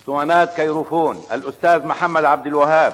اسطوانات كيروفون الأستاذ محمد عبد الوهاب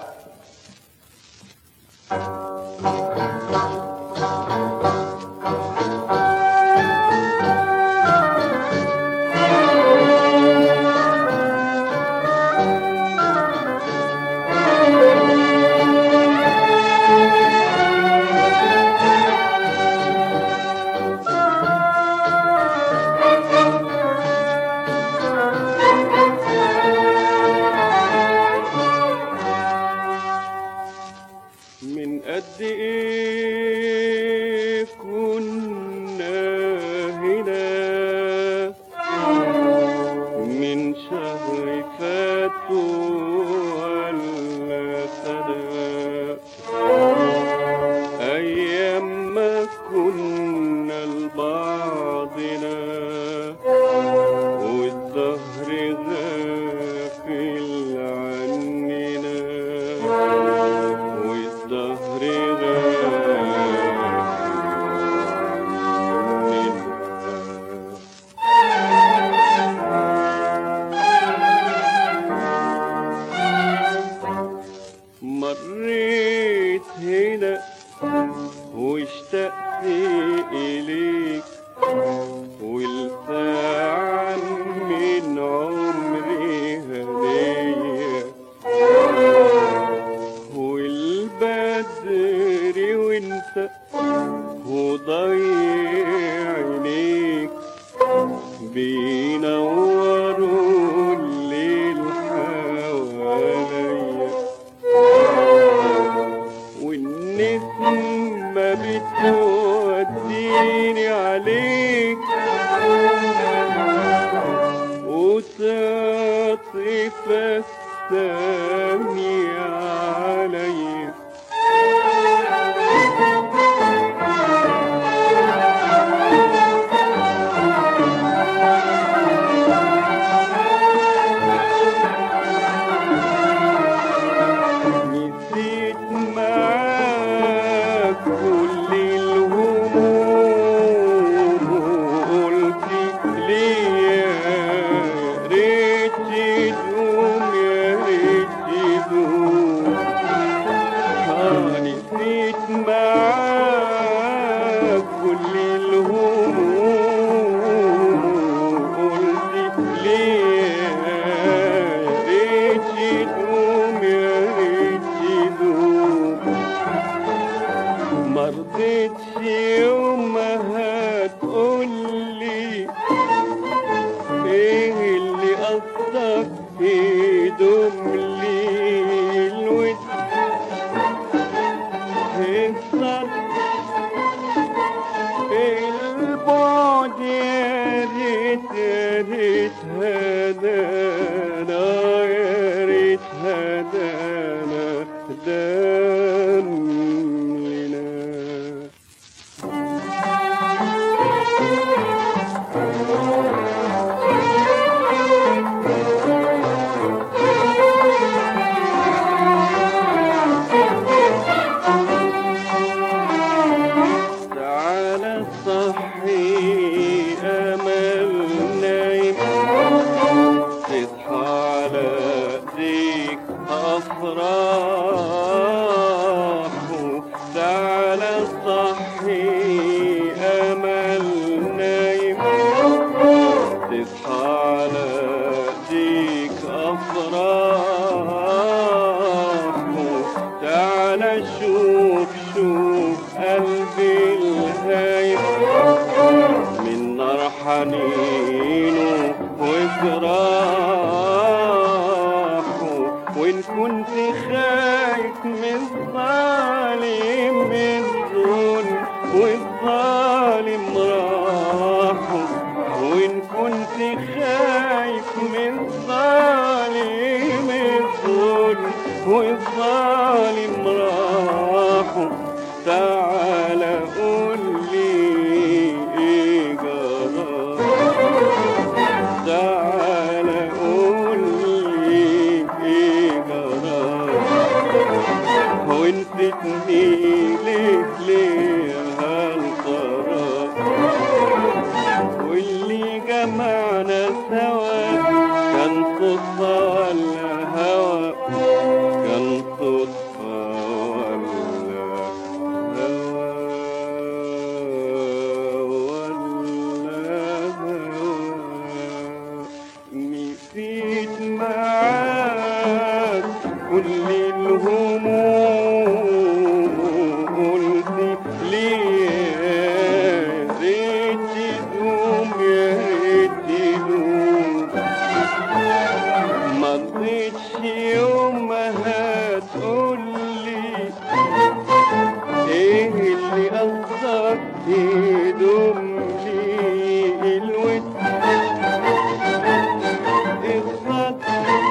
من قد ايه كنا هنا من شهر فات ولا سنة أيام ما كنا لبعضنا والدهر غافل عننا والدهر غافل مريت هنا واشتقت إليك والساعة من عمري هدية والبدر وانت وضيع عينيك بينوروا الليل حواليا والنسمة بتوديني عليك وتعطف الثاني عليك نسيت معاك كل الهموم وقلت ليه يا ريت تدوم يا ريت تدوم آه، نسيت معاك كل الهموم قلت ليه يا ريت تدوم يا ريت تدوم مرضتش يوم ما هتقولي ايه اللي قصدك يدوم لي الود اكسر البعد يا ريت يا ريت هدانا يا ريت هدانا دمنا تعالى صحي امل نايم تصحى على ايديك افراح تعالى صحي امل نايم تصحى على ايديك افراح تعالى شوف شوف قلبي الهايم من نار حنينه وجراحه وان كنت خايف من الظالم الظلم والظالم راحه وان كنت خايف من الظالم الظلم والظالم راحه تعال قول لي ايه جرى تعال قول لي ايه جرى ونسيتني ليه ليه هالقرار واللي جمعنا سوا كان صدفة مشيت معاك كل الهموم قلت لي يا ريت تدوم يا ريت تدوم ما رضيتش يوم ما هتقولي ايه اللي قصدك تدوم لي الود الصد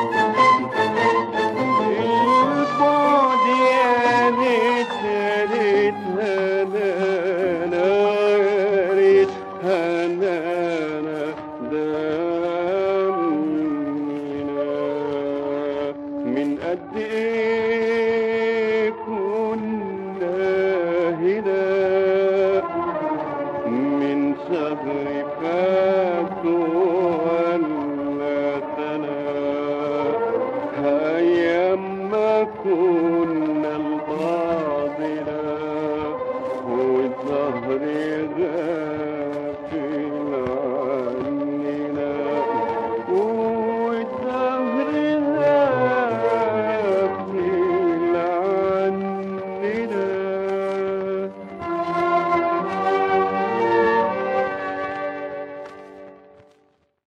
البعد يا ريت يا ريت هنانا يا ريت هنانا دمنا من قد ايه كنا هنا من شهر